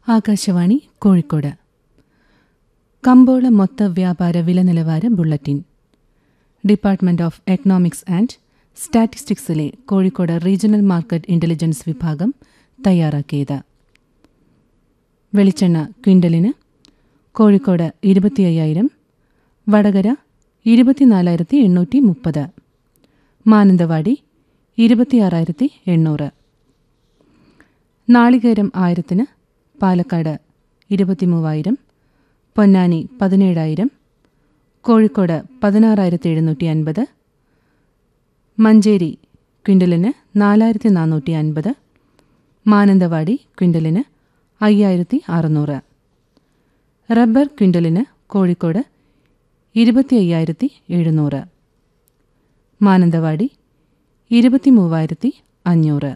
ആകാശവാണി കോഴിക്കോട് കമ്പോള മൊത്ത വ്യാപാര വില നിലവാര bulletin department of economics and സ്റ്റാറ്റിസ്റ്റിക്സിലെ കോഴിക്കോട് റീജിയണൽ മാർക്കറ്റ് ഇന്റലിജൻസ് വിഭാഗം തയ്യാറാക്കിയത് വെളിച്ചെണ്ണ ക്വിൻ്റലിന് കോഴിക്കോട് ഇരുപത്തി അയ്യായിരം വടകര ഇരുപത്തിനാലായിരത്തി എണ്ണൂറ്റി മുപ്പത് മാനന്തവാടി ഇരുപത്തിയാറായിരത്തി എണ്ണൂറ് നാളികേരം ആയിരത്തിന് പാലക്കാട് ഇരുപത്തിമൂവായിരം പൊന്നാനി പതിനേഴായിരം കോഴിക്കോട് പതിനാറായിരത്തി എഴുന്നൂറ്റി അൻപത് മഞ്ചേരി ക്വിൻ്റലിന് നാലായിരത്തി നാനൂറ്റി അൻപത് മാനന്തവാടി ക്വിൻ്റലിന് അയ്യായിരത്തി അറുന്നൂറ് റബ്ബർ ക്വിൻ്റലിന് കോഴിക്കോട് ഇരുപത്തി അയ്യായിരത്തി എഴുന്നൂറ് മാനന്തവാടി ഇരുപത്തി മൂവായിരത്തി അഞ്ഞൂറ്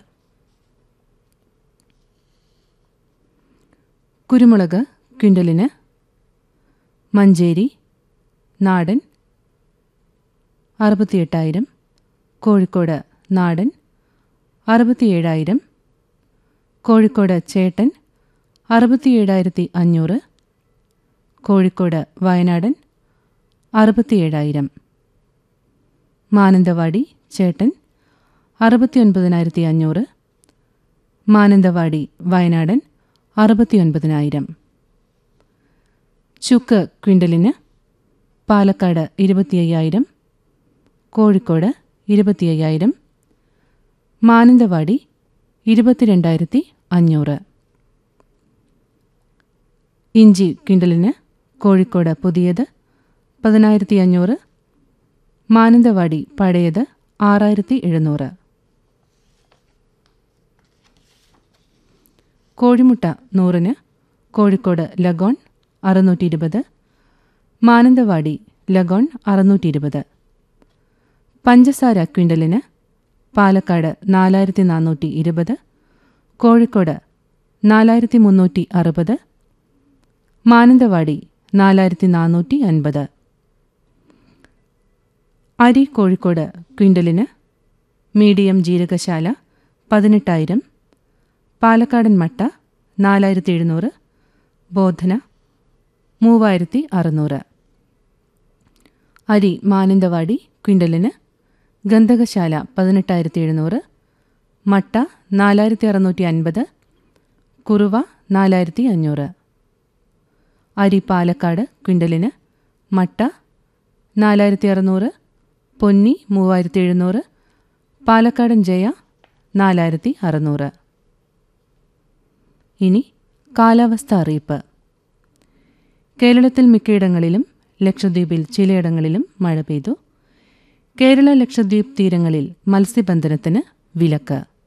കുരുമുളക് ക്വിൻ്റലിന് മഞ്ചേരി നാടൻ അറുപത്തിയെട്ടായിരം കോഴിക്കോട് നാടൻ അറുപത്തിയേഴായിരം കോഴിക്കോട് ചേട്ടൻ അറുപത്തിയേഴായിരത്തി അഞ്ഞൂറ് കോഴിക്കോട് വയനാടൻ അറുപത്തിയേഴായിരം മാനന്തവാടി ചേട്ടൻ അറുപത്തിയൊൻപതിനായിരത്തി അഞ്ഞൂറ് മാനന്തവാടി വയനാടൻ അറുപത്തിയൊൻപതിനായിരം ചുക്ക് ക്വിൻ്റലിന് പാലക്കാട് ഇരുപത്തിയ്യായിരം കോഴിക്കോട് ഇരുപത്തിയ്യായിരം മാനന്തവാടി ഇരുപത്തിരണ്ടായിരത്തി അഞ്ഞൂറ് ഇഞ്ചി ക്വിൻ്റലിന് കോഴിക്കോട് പുതിയത് പതിനായിരത്തി അഞ്ഞൂറ് മാനന്തവാടി പഴയത് ആറായിരത്തി എഴുന്നൂറ് കോഴിമുട്ട നൂറിന് കോഴിക്കോട് ലഗോൺ അറുന്നൂറ്റി ഇരുപത് മാനന്തവാടി ലഗോൺ അറുന്നൂറ്റി ഇരുപത് പഞ്ചസാര ക്വിൻ്റലിന് പാലക്കാട് നാലായിരത്തി നാനൂറ്റി ഇരുപത് കോഴിക്കോട് നാലായിരത്തി മുന്നൂറ്റി അറുപത് മാനന്തവാടി നാലായിരത്തി നാനൂറ്റി അൻപത് അരി കോഴിക്കോട് ക്വിൻ്റലിന് മീഡിയം ജീരകശാല പതിനെട്ടായിരം പാലക്കാടൻ മട്ട നാലായിരത്തി എഴുന്നൂറ് ബോധന മൂവായിരത്തി അറുന്നൂറ് അരി മാനന്തവാടി ക്വിൻ്റലിന് ഗന്ധകശാല പതിനെട്ടായിരത്തി എഴുന്നൂറ് മട്ട നാലായിരത്തി അറുന്നൂറ്റി അൻപത് കുറുവ നാലായിരത്തി അഞ്ഞൂറ് അരി പാലക്കാട് ക്വിൻ്റലിന് മട്ട നാലായിരത്തി അറുന്നൂറ് പൊന്നി മൂവായിരത്തി എഴുന്നൂറ് പാലക്കാടൻ ജയ നാലായിരത്തി അറുന്നൂറ് ഇനി കാലാവസ്ഥ അറിയിപ്പ് കേരളത്തിൽ മിക്കയിടങ്ങളിലും ലക്ഷദ്വീപിൽ ചിലയിടങ്ങളിലും മഴ പെയ്തു കേരള ലക്ഷദ്വീപ് തീരങ്ങളിൽ മത്സ്യബന്ധനത്തിന് വിലക്ക്